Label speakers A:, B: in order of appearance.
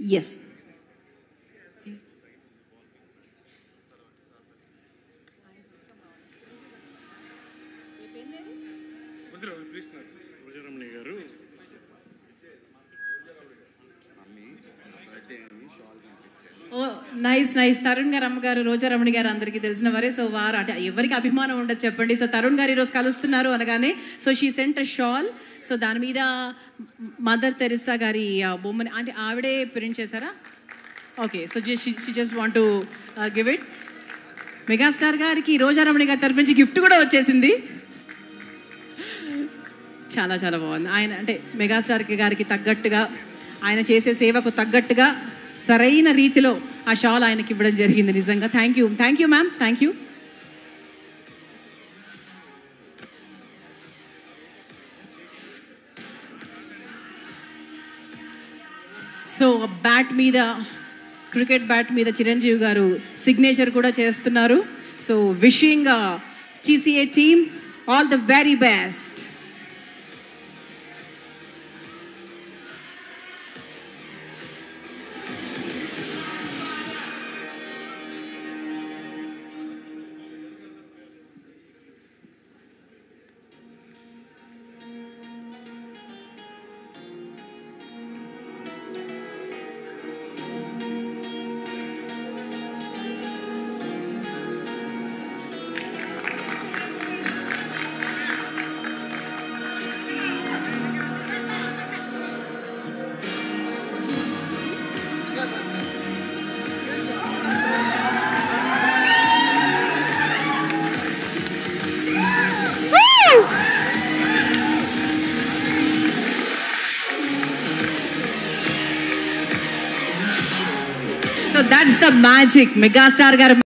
A: yes
B: రోజారమణి గారు
A: ఓ nice nice Tarun గారు అమ్మగారు రోజారమణి గారు అందరికీ తెలిసిన వారే సో వారు అంటే ఎవరికి అభిమానం ఉండదు చెప్పండి సో తరుణ్ గారు ఈరోజు కలుస్తున్నారు అనగానే so she sent a shawl so దాని మీద మదర్ తెరిసా గారి ఆ బొమ్మని అంటే ఆవిడే ప్రింట్ చేశారా okay so she just want to give it megastar గారికి రోజారమణి గారి తరఫు నుంచి గిఫ్ట్ కూడా వచ్చేసింది చాలా చాలా బాగుంది ఆయన అంటే మెగాస్టార్ గారికి తగ్గట్టుగా ఆయన చేసే సేవకు తగ్గట్టుగా సరైన రీతిలో ఆ షాల్ ఆయనకి ఇవ్వడం జరిగింది నిజంగా thank you thank you ma'am thank you so bat మీద క్రికెట్ బ్యాట్ మీద చిరంజీవి గారు సిగ్నేచర్ కూడా చేస్తున్నారు so wishing TCA team all the very best so that's the magic megastar గారు